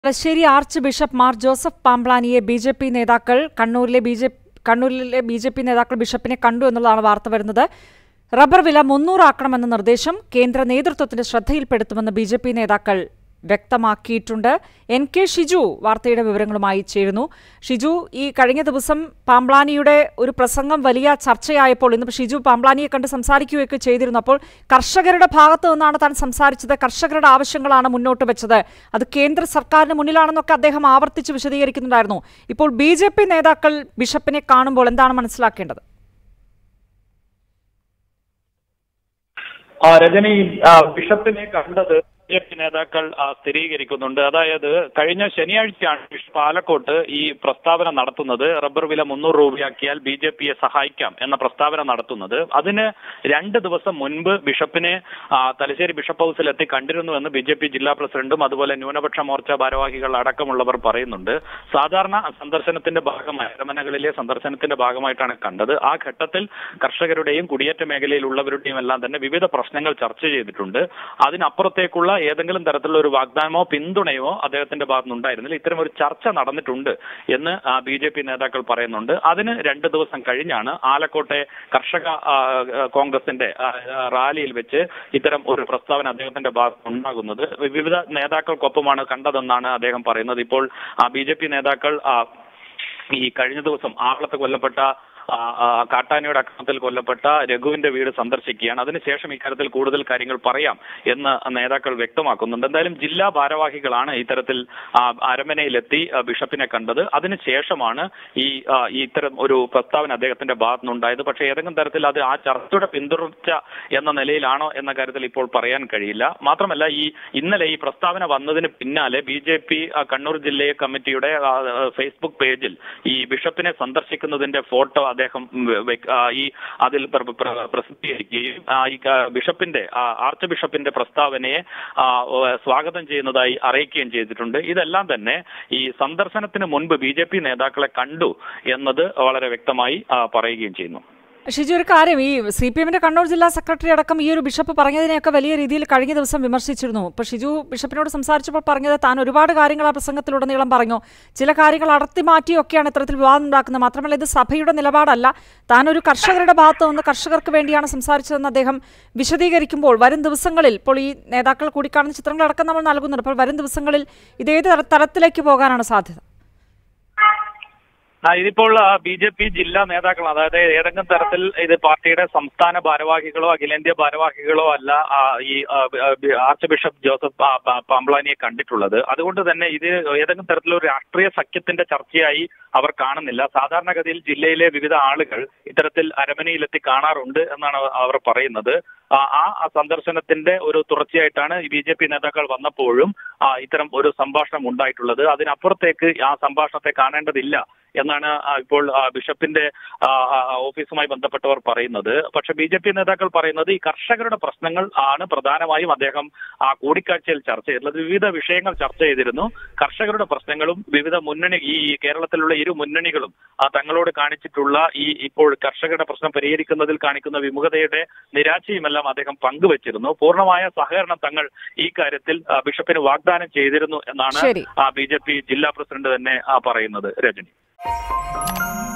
Thalassery archbishop Mar Joseph പാംബ്ലാനിയെ B J P നേതാക്കൾ കണ്ണൂരിലെ ബി ജെ കണ്ണൂരിലെ ബി ജെ പി നേതാക്കൾ ബിഷപ്പിനെ കണ്ടു എന്നുള്ളതാണ് വാർത്ത വരുന്നത് റബ്ബർ വില മുന്നൂറാക്കണമെന്ന നിർദ്ദേശം കേന്ദ്ര നേതൃത്വത്തിന്റെ ശ്രദ്ധയിൽപ്പെടുത്തുമെന്ന് ബി ജെ പി നേതാക്കൾ വ്യക്തമാക്കിയിട്ടുണ്ട് എൻ കെ ഷിജു വാർത്തയുടെ വിവരങ്ങളുമായി ചേരുന്നു ഷിജു ഈ കഴിഞ്ഞ ദിവസം പാംബ്ലാനിയുടെ ഒരു പ്രസംഗം വലിയ ചർച്ചയായപ്പോൾ ഇന്ന് ഷിജു പാംബ്ലാനിയെ കണ്ട് സംസാരിക്കുകയൊക്കെ ചെയ്തിരുന്നു അപ്പോൾ കർഷകരുടെ ഭാഗത്തു നിന്നാണ് താൻ സംസാരിച്ചത് കർഷകരുടെ ആവശ്യങ്ങളാണ് മുന്നോട്ട് വെച്ചത് അത് കേന്ദ്ര സർക്കാരിന് മുന്നിലാണെന്നൊക്കെ അദ്ദേഹം ആവർത്തിച്ച് വിശദീകരിക്കുന്നുണ്ടായിരുന്നു ഇപ്പോൾ ബി നേതാക്കൾ ബിഷപ്പിനെ കാണുമ്പോൾ എന്താണ് മനസ്സിലാക്കേണ്ടത് ആ രജനി ആ, ബിഷപ്പിനെ കണ്ടത് ബി ജെ പി നേതാക്കൾ ആ, സ്ഥിരീകരിക്കുന്നുണ്ട് അതായത് കഴിഞ്ഞ ശനിയാഴ്ചയാണ് ബിഷപ്പ് ആലക്കോട്ട് ഈ പ്രസ്താവന നടത്തുന്നത് റബ്ബർ വില മുന്നൂറ് രൂപയാക്കിയാൽ ബി ജെ പിയെ സഹായിക്കാം എന്ന പ്രസ്താവന നടത്തുന്നത് അതിന് രണ്ട് ദിവസം മുൻപ് ബിഷപ്പിനെ ആ, തലശ്ശേരി ബിഷപ്പ് ഹൗസിൽ എത്തി കണ്ടിരുന്നുവെന്ന് ബി ജെ പി ജില്ലാ പ്രസിഡന്റും അതുപോലെ ന്യൂനപക്ഷ മോർച്ച ഭാരവാഹികൾ അടക്കമുള്ളവർ പറയുന്നുണ്ട് സാധാരണ സന്ദർശനത്തിന്റെ ഭാഗമായി അരമനകളിലെ സന്ദർശനത്തിന്റെ ഭാഗമായിട്ടാണ് കണ്ടത് ആ ഘട്ടത്തിൽ കർഷകരുടെയും കുടിയേറ്റ മേഖലയിലുള്ളവരുടെയും എല്ലാം തന്നെ വിവിധ പ്രശ്നങ്ങൾ ചർച്ച ചെയ്തിട്ടുണ്ട് അതിനപ്പുറത്തേക്കുള്ള ഏതെങ്കിലും തരത്തിലുള്ള ഒരു വാഗ്ദാനമോ പിന്തുണയോ അദ്ദേഹത്തിന്റെ ഭാഗത്തുനിന്ന് ഉണ്ടായിരുന്നില്ല ഇത്തരം ഒരു ചർച്ച നടന്നിട്ടുണ്ട് എന്ന് ബി ജെ പി നേതാക്കൾ പറയുന്നുണ്ട് അതിന് രണ്ട് ദിവസം കഴിഞ്ഞാണ് ആലക്കോട്ടെ കർഷക ആ, ആ, കോൺഗ്രസിന്റെ ആ, ആ, റാലിയിൽ വെച്ച് ഇത്തരം ഒരു പ്രസ്താവന അദ്ദേഹത്തിന്റെ ഭാഗത്ത് ഉണ്ടാകുന്നത് വിവിധ നേതാക്കൾക്കൊപ്പമാണ് കണ്ടതെന്നാണ് അദ്ദേഹം പറയുന്നത് ഇപ്പോൾ ബി ജെ പി നേതാക്കൾ ആ, ഈ കഴിഞ്ഞ ദിവസം ആളത്ത് കൊല്ലപ്പെട്ട ആ, ആ, കാട്ടാനയുടെ അക്രമത്തിൽ കൊല്ലപ്പെട്ട രഘുവിന്റെ വീട് സന്ദർശിക്കുകയാണ് അതിനുശേഷം ഇക്കാര്യത്തിൽ കൂടുതൽ കാര്യങ്ങൾ പറയാം എന്ന് നേതാക്കൾ വ്യക്തമാക്കുന്നുണ്ട് എന്തായാലും ജില്ലാ ഭാരവാഹികളാണ് ഇത്തരത്തിൽ ആ, അരമനയിലെത്തി ആ, ബിഷപ്പിനെ കണ്ടത് അതിനുശേഷമാണ് ഈ ആ, ഈ ഇത്തരം ഒരു പ്രസ്താവന അദ്ദേഹത്തിന്റെ ഭാഗത്തുനിന്നുണ്ടായത് പക്ഷേ ഏതെങ്കിലും തരത്തിൽ അത് ആ ചർച്ചയുടെ പിന്തുടർച്ച എന്ന നിലയിലാണോ എന്ന കാര്യത്തിൽ ഇപ്പോൾ പറയാൻ കഴിയില്ല മാത്രമല്ല ഈ ഇന്നലെ ഈ പ്രസ്താവന വന്നതിന് പിന്നാലെ ബി ജെ പി കണ്ണൂർ ജില്ലാ കമ്മിറ്റിയുടെ ആ, ആ, ഫേസ്ബുക്ക് പേജിൽ ഈ ബിഷപ്പിനെ സന്ദർശിക്കുന്നതിന്റെ ഫോട്ടോ അദ്ദേഹം വെ- വെ- ആ, ഈ അതിൽ പ്ര- പ്ര- പ്രസിദ്ധീകരിക്കുകയും ആ, ഈ ക- ബിഷപ്പിന്റെ ആ, ആർച്ച് ബിഷപ്പിന്റെ പ്രസ്താവനയെ ആ, ഓ, സ്വാഗതം ചെയ്യുന്നതായി അറിയിക്കുകയും ചെയ്തിട്ടുണ്ട് ഇതെല്ലാം തന്നെ ഈ സന്ദർശനത്തിന് മുൻപ് ബി ജെ പി നേതാക്കളെ കണ്ടു എന്നത് വളരെ വ്യക്തമായി ആ, പറയുകയും ചെയ്യുന്നു ഷിജു ഒരു കാര്യം ഈ സി പി എമ്മിന്റെ കണ്ണൂർ ജില്ലാ സെക്രട്ടറി അടക്കം ഈ ഒരു ബിഷപ്പ് പറഞ്ഞതിനെയൊക്കെ വലിയ രീതിയിൽ കഴിഞ്ഞ ദിവസം വിമർശിച്ചിരുന്നു ഇപ്പോൾ ഷിജു ബിഷപ്പിനോട് സംസാരിച്ചപ്പോൾ പറഞ്ഞത് താൻ ഒരുപാട് കാര്യങ്ങൾ ആ പ്രസംഗത്തിലുടനീളം പറഞ്ഞു ചില കാര്യങ്ങൾ അടർത്തി മാറ്റിയൊക്കെയാണ് ഇത്തരത്തിൽ വിവാദം ഉണ്ടാക്കുന്നത് മാത്രമല്ല ഇത് സഭയുടെ നിലപാടല്ല താൻ ഒരു കർഷകരുടെ ഭാഗത്ത് നിന്ന് കർഷകർക്ക് വേണ്ടിയാണ് സംസാരിച്ചതെന്ന് അദ്ദേഹം വിശദീകരിക്കുമ്പോൾ വരും ദിവസങ്ങളിൽ ഇപ്പോൾ ഈ നേതാക്കൾ കൂടിക്കാണുന്ന ചിത്രങ്ങളടക്കം നമ്മൾ നൽകുന്നുണ്ട് അപ്പോൾ വരും ദിവസങ്ങളിൽ ഇതേത് തര- തരത്തിലേക്ക് പോകാനാണ് സാധ്യത ആ, ഇതിപ്പോൾ ബി ജെ പി ജില്ലാ നേതാക്കൾ അതായത് ഏതെങ്കിലും തരത്തിൽ ഇത് പാർട്ടിയുടെ സംസ്ഥാന ഭാരവാഹികളോ അഖിലേന്ത്യാ ഭാരവാഹികളോ അല്ല ആ, ഈ ആ, ബി- ആ, ബി- ആർച്ച് ബിഷപ്പ് ജോസഫ് പാ- പാ- പാംബ്ലാനിയെ കണ്ടിട്ടുള്ളത് അതുകൊണ്ട് തന്നെ ഇത് ഏതെങ്കിലും തരത്തിലൊരു രാഷ്ട്രീയ സഖ്യത്തിന്റെ ചർച്ചയായി അവർ കാണുന്നില്ല സാധാരണഗതിയിൽ ജില്ലയിലെ വിവിധ ആളുകൾ ഇത്തരത്തിൽ അരമനയിലെത്തി കാണാറുണ്ട് എന്നാണ് അവർ പറയുന്നത് ആ ആ സന്ദർശനത്തിന്റെ ഒരു തുടർച്ചയായിട്ടാണ് ബി ജെ പി നേതാക്കൾ വന്നപ്പോഴും ആ, ഇത്തരം ഒരു സംഭാഷണം ഉണ്ടായിട്ടുള്ളത് അതിനപ്പുറത്തേക്ക് ആ സംഭാഷണത്തെ കാണേണ്ടതില്ല എന്നാണ് ആ, ഇപ്പോൾ ആ, ബിഷപ്പിന്റെ ആ, ആ, ഓഫീസുമായി ബന്ധപ്പെട്ടവർ പറയുന്നത് പക്ഷെ ബി ജെ പി നേതാക്കൾ പറയുന്നത് ഈ കർഷകരുടെ പ്രശ്നങ്ങൾ ആണ് പ്രധാനമായും അദ്ദേഹം ആ കൂടിക്കാഴ്ചയിൽ ചർച്ച ചെയ്തിട്ടുള്ളത് വിവിധ വിഷയങ്ങൾ ചർച്ച ചെയ്തിരുന്നു കർഷകരുടെ പ്രശ്നങ്ങളും വിവിധ മുന്നണി ഈ കേരളത്തിലുള്ള ഇരു മുന്നണികളും ആ, തങ്ങളോട് കാണിച്ചിട്ടുള്ള ഈ ഇപ്പോൾ കർഷകരുടെ പ്രശ്നം പരിഹരിക്കുന്നതിൽ കാണിക്കുന്ന വിമുഖതയുടെ നിരാശയുമെല്ലാം അദ്ദേഹം പങ്കുവച്ചിരുന്നു പൂർണ്ണമായ സഹകരണം തങ്ങൾ ഈ കാര്യത്തിൽ ആ, ബിഷപ്പിന് വാഗ്ദാനം ചെയ്തിരുന്നു എന്നാണ് ശരി. ബി ജെ പി ജില്ലാ പ്രസിഡന്റ് തന്നെ ആ, പറയുന്നത് രജനി